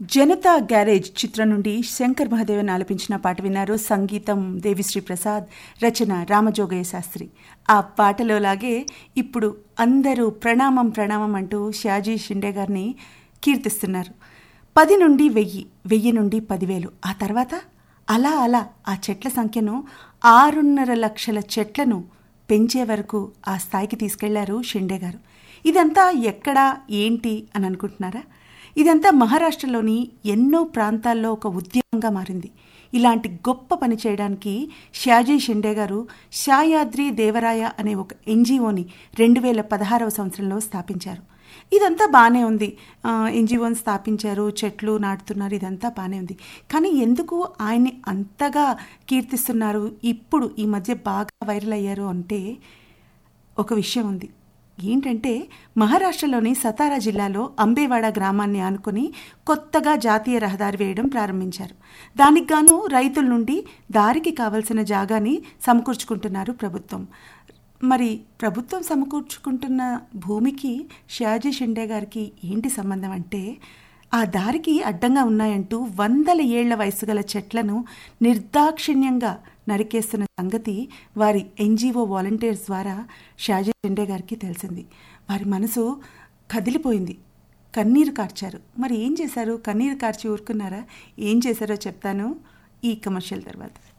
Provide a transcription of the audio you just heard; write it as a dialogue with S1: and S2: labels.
S1: Janata garage చిత్రం నుండి శంకర్ మహాదేవన్ ఆలపించిన పాట విన్నారు సంగీతం దేవిశ్రీ ప్రసాద్ రచన రామజోగయ్య శాస్త్రి ఆ పాటలో లాగే ఇప్పుడు అందరూ ప్రణామం ప్రణామం అంటూ షాజీ షిండే గారిని కీర్తిస్తున్నారు పది నుండి వెయ్యి వెయ్యి నుండి పదివేలు ఆ తర్వాత అలా అలా ఆ చెట్ల సంఖ్యను ఆరున్నర లక్షల చెట్లను పెంచే వరకు ఆ స్థాయికి తీసుకెళ్లారు షిండే గారు ఇదంతా ఎక్కడా ఏంటి అని అనుకుంటున్నారా ఇదంతా మహారాష్ట్రలోని ఎన్నో ప్రాంతాల్లో ఒక ఉద్యమంగా మారింది ఇలాంటి గొప్ప పని చేయడానికి షాజీ షిండే గారు షాయాద్రి దేవరాయ అనే ఒక ఎన్జిఓని రెండు వేల పదహారవ సంవత్సరంలో స్థాపించారు ఇదంతా బాగానే ఉంది ఎన్జిఓని స్థాపించారు చెట్లు నాటుతున్నారు ఇదంతా బాగానే ఉంది కానీ ఎందుకు ఆయన్ని అంతగా కీర్తిస్తున్నారు ఇప్పుడు ఈ మధ్య బాగా వైరల్ అయ్యారు అంటే ఒక విషయం ఉంది ఏంటంటే మహారాష్ట్రలోని సతారా జిల్లాలో అంబేవాడ గ్రామాన్ని ఆనుకొని కొత్తగా జాతీయ రహదారి వేయడం ప్రారంభించారు దానికి గాను రైతుల నుండి దారికి కావలసిన జాగాని సమకూర్చుకుంటున్నారు ప్రభుత్వం మరి ప్రభుత్వం సమకూర్చుకుంటున్న భూమికి షాజీ షిండే గారికి ఏంటి సంబంధం అంటే ఆ దారికి అడ్డంగా ఉన్నాయంటూ వందల ఏళ్ల వయసు గల చెట్లను నిర్దాక్షిణ్యంగా నరికేస్తున్న సంగతి వారి ఎన్జిఓ వాలంటీర్స్ ద్వారా షాజీ షిండే గారికి తెలిసింది వారి మనసు కదిలిపోయింది కన్నీరు కార్చారు మరి ఏం చేశారు కన్నీరు కార్చి ఊరుకున్నారా ఏం చేశారో చెప్తాను ఈ కమర్షియల్ తర్వాత